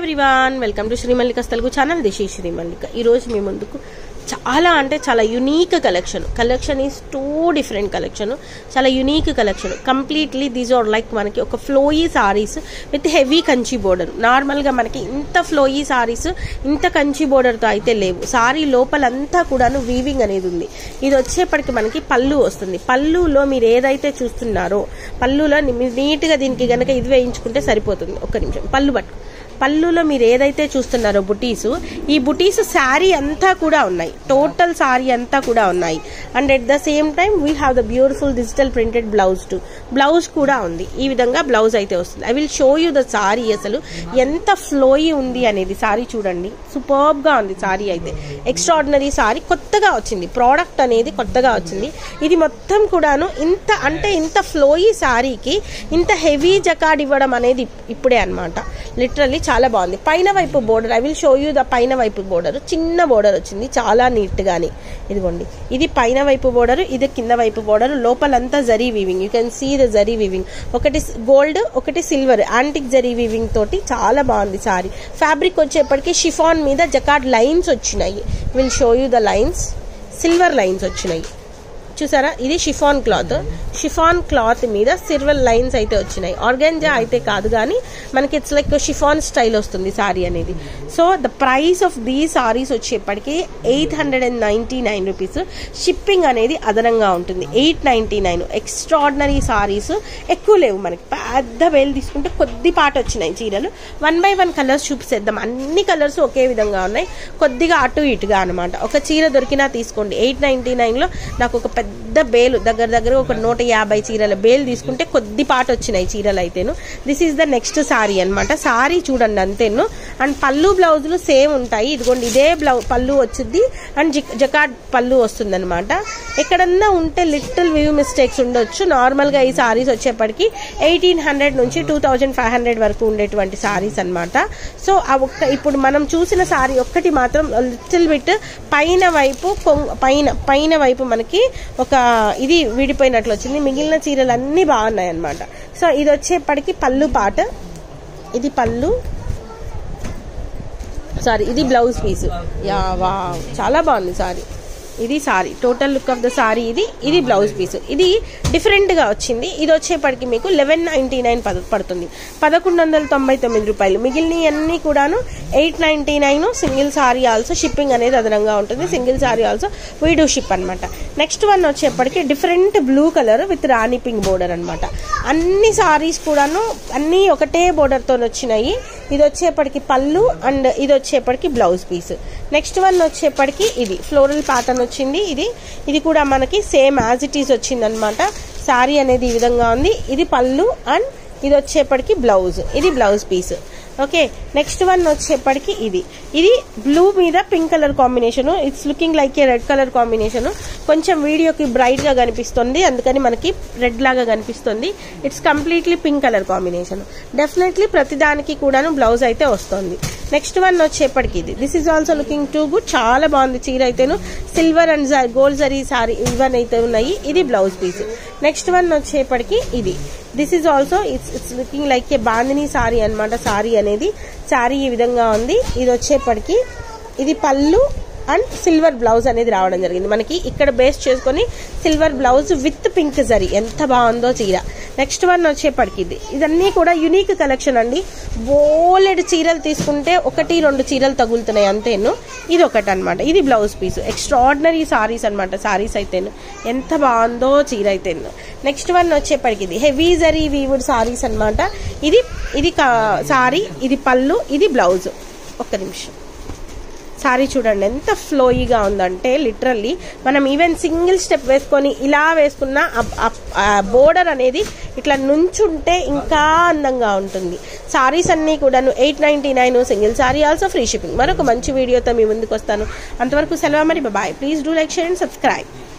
everyone welcome to Sri Mallika Telugu channel దిశి Sri Mallika ఈరోజు మీ ముందుకు చాలా అంటే చాలా unique collection collection is two different collection చాలా unique collection completely these are like మనకి ఒక flowy saris with heavy Kanchi border నార్మల్గా మనకి ఇంత ఫ్లోయీ సారీస్ ఇంత కంచి బోర్డర్తో అయితే లేవు సారీ లోపలంతా కూడాను వీవింగ్ అనేది ఉంది ఇది వచ్చేప్పటికి మనకి పళ్ళు వస్తుంది పళ్ళులో మీరు ఏదైతే చూస్తున్నారో పళ్ళులో మీరు నీట్గా దీనికి గనక ఇది వేయించుకుంటే సరిపోతుంది ఒక్క నిమిషం పళ్ళు పట్టు పళ్ళులో మీరు ఏదైతే చూస్తున్నారో బుటీస్ ఈ బుటీస్ శారీ అంతా కూడా ఉన్నాయి టోటల్ శారీ అంతా కూడా ఉన్నాయి and at the same time we have the beautiful digital printed blouse to blouse కూడా ఉంది ఈ విధంగా బ్లౌజ్ అయితే వస్తుంది I will show you the sari అసలు ఎంత ఫ్లోయి ఉంది అనేది సారీ చూడండి సూపర్బ్ గా ఉంది సారీ అయితే ఎక్స్ట్రాడినరీ సారీ కొత్తగా వచ్చింది ప్రోడక్ట్ అనేది కొత్తగా వచ్చింది ఇది మొత్తం కూడాను ఇంత అంటే ఇంత ఫ్లోయి సారీకి ఇంత హెవీ జకాడ్ ఇవ్వడం అనేది ఇప్పుడే అనమాట లిటరల్లీ చాలా బాగుంది పైన వైపు border I will show you the పైన వైపు బోర్డర్ చిన్న బోర్డర్ వచ్చింది చాలా నీట్ గాని ఇదిగోండి ఇది పైన వైపు బోర్డర్ ఇది కింద వైపు బోర్డర్ లోపలంతా zari weaving you can see the zari weaving ఒకటి గోల్డ్ ఒకటి సిల్వర్ యాంటిక్ జరీ వీవింగ్ తోటి చాలా బాగుంది సారీ ఫ్యాబ్రిక్ వచ్చేప్పటికి షిఫాన్ మీద జకాడ్ లైన్స్ వచ్చినాయి will show you the lines silver lines వచ్చినాయి చూసారా ఇది షిఫాన్ క్లాత్ షిఫాన్ క్లాత్ మీద సిల్వర్ లైన్స్ అయితే వచ్చినాయి ఆర్గాన్జా అయితే కాదు కానీ మనకి ఇట్స్ లైక్ షిఫాన్ స్టైల్ వస్తుంది సారీ అనేది so the price of the saris వచ్చేప్పటికి eight hundred and ninety nine rupees shipping అనేది అదనంగా ఉంటుంది eight ninety nine extraordinary saris ఎక్కువ లేవు మనకి పెద్ద వేలు తీసుకుంటే కొద్ది పాట వచ్చినాయి చీరలు వన్ బై వన్ కలర్స్ చూపిసేద్దాం అన్ని కలర్స్ ఒకే విధంగా ఉన్నాయి కొద్దిగా అటు ఇటుగా అనమాట ఒక చీర దొరికినా తీసుకోండి ఎయిట్ నైన్టీ నైన్లో నాకు ఒక పెద్ద బేలు దగ్గర దగ్గర ఒక నూట యాభై చీరల బేలు తీసుకుంటే కొద్ది పాట వచ్చినాయి చీరలు అయితేను this is the next sari అనమాట సారీ చూడండి అంతేను అండ్ పళ్ళు బ్లౌజులు సేమ్ ఉంటాయి ఇదిగోండి ఇదే బ్లౌ పళ్ళు వచ్చింది అండ్ జకాడ్ పళ్ళు వస్తుంది అనమాట ఎక్కడన్నా ఉంటే లిటిల్ వ్యూ మిస్టేక్స్ ఉండొచ్చు నార్మల్గా ఈ సారీస్ వచ్చేప్పటికి ఎయిటీన్ హండ్రెడ్ నుంచి టూ థౌజండ్ ఫైవ్ హండ్రెడ్ వరకు ఉండేటువంటి సారీస్ అనమాట సో ఆ ఒక్క ఇప్పుడు మనం చూసిన సారీ ఒక్కటి మాత్రం లిటిల్ బిట్ పైన వైపు పైన పైన వైపు మనకి ఒక ఇది విడిపోయినట్లు వచ్చింది మిగిలిన చీరలు అన్నీ బాగున్నాయి అనమాట సో ఇది వచ్చేప్పటికి పళ్ళు పాట ఇది పళ్ళు సారీ ఇది బ్లౌజ్ పీస్ యా వా చాలా బాగుంది సారీ ఇది sari total look of the sari ఇది ఇది బ్లౌజ్ పీస్ ఇది డిఫరెంట్గా వచ్చింది ఇది వచ్చేప్పటికి మీకు లెవెన్ నైంటీ నైన్ పడుతుంది పదకొండు వందల తొంభై తొమ్మిది రూపాయలు మిగిలిన అన్ని కూడాను eight ninety nine single sari also shipping అనేది అదనంగా ఉంటుంది single sari also we do ship అనమాట నెక్స్ట్ వన్ వచ్చేప్పటికి different blue colour with rani pink border అనమాట అన్ని సారీస్ కూడాను అన్నీ ఒకటే బోర్డర్తో వచ్చినాయి ఇది వచ్చేప్పటికి పళ్ళు అండ్ ఇది వచ్చేప్పటికి బ్లౌజ్ పీస్ నెక్స్ట్ వన్ వచ్చేప్పటికి ఇది ఫ్లోరల్ ప్యాటర్న్ వచ్చింది ఇది ఇది కూడా మనకి సేమ్ యాజ్ ఇట్ ఈస్ వచ్చింది అనమాట శారీ అనేది ఈ విధంగా ఉంది ఇది పళ్ళు అండ్ ఇది వచ్చేప్పటికి బ్లౌజ్ ఇది blouse piece okay next one వచ్చేప్పటికి ఇది ఇది బ్లూ మీద pink colour combination it's looking like a red colour combination కొంచెం వీడియోకి బ్రైట్ గా కనిపిస్తుంది అందుకని మనకి రెడ్ లాగా కనిపిస్తుంది it's completely pink colour combination definitely ప్రతిదానికి కూడాను బ్లౌజ్ అయితే వస్తుంది నెక్స్ట్ వన్ వచ్చేప్పటికి ఇది this is also looking too good చాలా బాగుంది చీర అయితేను silver and gold zari sari ఇవన్నీ అయితే ఉన్నాయి ఇది బ్లౌజ్ పీస్ నెక్స్ట్ వన్ వచ్చేప్పటికి ఇది this is also it's it's looking like a bandhani sari అనమాట సారీ అనేది సారీ ఈ విధంగా ఉంది ఇది వచ్చేప్పటికి ఇది పళ్ళు అండ్ సిల్వర్ బ్లౌజ్ అనేది రావడం జరిగింది మనకి ఇక్కడ బేస్ చేసుకొని silver blouse with pink zari ఎంత బాగుందో చీర నెక్స్ట్ వన్ వచ్చేప్పటికి ఇది ఇదన్నీ కూడా యునీక్ కలెక్షన్ అండి బోలెడ్ చీరలు తీసుకుంటే ఒకటి రెండు చీరలు తగులుతున్నాయి అంతేను ఇది ఒకటి అనమాట ఇది బ్లౌజ్ పీస్ ఎక్స్ట్రాడినరీ సారీస్ అనమాట సారీస్ అయితేను ఎంత బాగుందో చీర అయితేను నెక్స్ట్ వన్ వచ్చేప్పటికి ఇది హెవీ జరీ వీవుడ్ సారీస్ అనమాట ఇది ఇది సారీ ఇది పళ్ళు ఇది బ్లౌజ్ ఒక్క నిమిషం సారీ చూడండి ఎంత ఫ్లోయిగా ఉందంటే లిటరల్లీ మనం ఈవెన్ సింగిల్ స్టెప్ వేసుకొని ఇలా వేసుకున్న బోర్డర్ అనేది ఇట్లా నుంచుంటే ఇంకా అందంగా ఉంటుంది సారీస్ అన్నీ కూడాను eight ninety nine single sari also free shipping మరొక మంచి వీడియోతో మీ ముందుకు వస్తాను అంతవరకు సెలవు మరి bye please do like share and subscribe